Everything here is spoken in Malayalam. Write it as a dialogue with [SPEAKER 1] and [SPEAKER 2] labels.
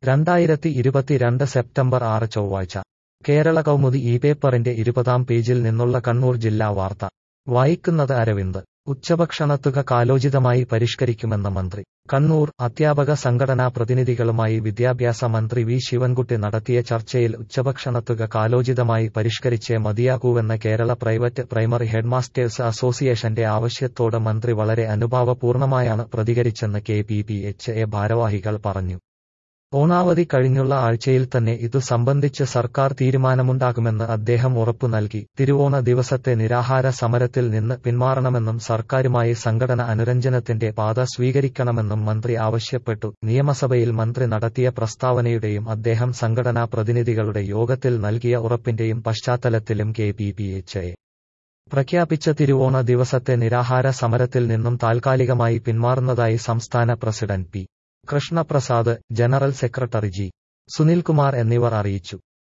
[SPEAKER 1] രണ്ടായിരത്തി ഇരുപത്തിരണ്ട് സെപ്റ്റംബർ ആറ് ചൊവ്വാഴ്ച കേരള കൗമുദി ഈ പേപ്പറിന്റെ ഇരുപതാം പേജിൽ നിന്നുള്ള കണ്ണൂർ ജില്ലാ വാർത്ത വായിക്കുന്നത് അരവിന്ദ് ഉച്ചഭക്ഷണത്തുക കാലോചിതമായി പരിഷ്കരിക്കുമെന്ന മന്ത്രി കണ്ണൂർ അധ്യാപക സംഘടനാ പ്രതിനിധികളുമായി വിദ്യാഭ്യാസ മന്ത്രി വി ശിവൻകുട്ടി നടത്തിയ ചർച്ചയിൽ ഉച്ചഭക്ഷണത്തുക കാലോചിതമായി പരിഷ്കരിച്ചേ മതിയാകൂവെന്ന കേരള പ്രൈവറ്റ് പ്രൈമറി ഹെഡ്മാസ്റ്റേഴ്സ് അസോസിയേഷന്റെ ആവശ്യത്തോട് മന്ത്രി വളരെ അനുഭാവപൂർണമായാണ് പ്രതികരിച്ചെന്ന് K P P H A ഭാരവാഹികൾ പറഞ്ഞു ഓണാവധി കഴിഞ്ഞുള്ള ആഴ്ചയിൽ തന്നെ ഇതു സംബന്ധിച്ച് സർക്കാർ തീരുമാനമുണ്ടാകുമെന്ന് അദ്ദേഹം ഉറപ്പു നൽകി തിരുവോണ ദിവസത്തെ നിരാഹാര സമരത്തിൽ നിന്ന് പിന്മാറണമെന്നും സർക്കാരുമായി സംഘടന അനുരഞ്ജനത്തിന്റെ പാത സ്വീകരിക്കണമെന്നും മന്ത്രി ആവശ്യപ്പെട്ടു നിയമസഭയിൽ മന്ത്രി നടത്തിയ പ്രസ്താവനയുടെയും അദ്ദേഹം സംഘടനാ പ്രതിനിധികളുടെ യോഗത്തിൽ നൽകിയ ഉറപ്പിന്റെയും പശ്ചാത്തലത്തിലും K P P H A പ്രഖ്യാപിച്ച തിരുവോണ ദിവസത്തെ നിരാഹാര സമരത്തിൽ നിന്നും താൽക്കാലികമായി പിന്മാറുന്നതായി സംസ്ഥാന പ്രസിഡന്റ് P Krishnaprasad general secretary G Sunilkumar എന്നിവർ അറിയിച്ചു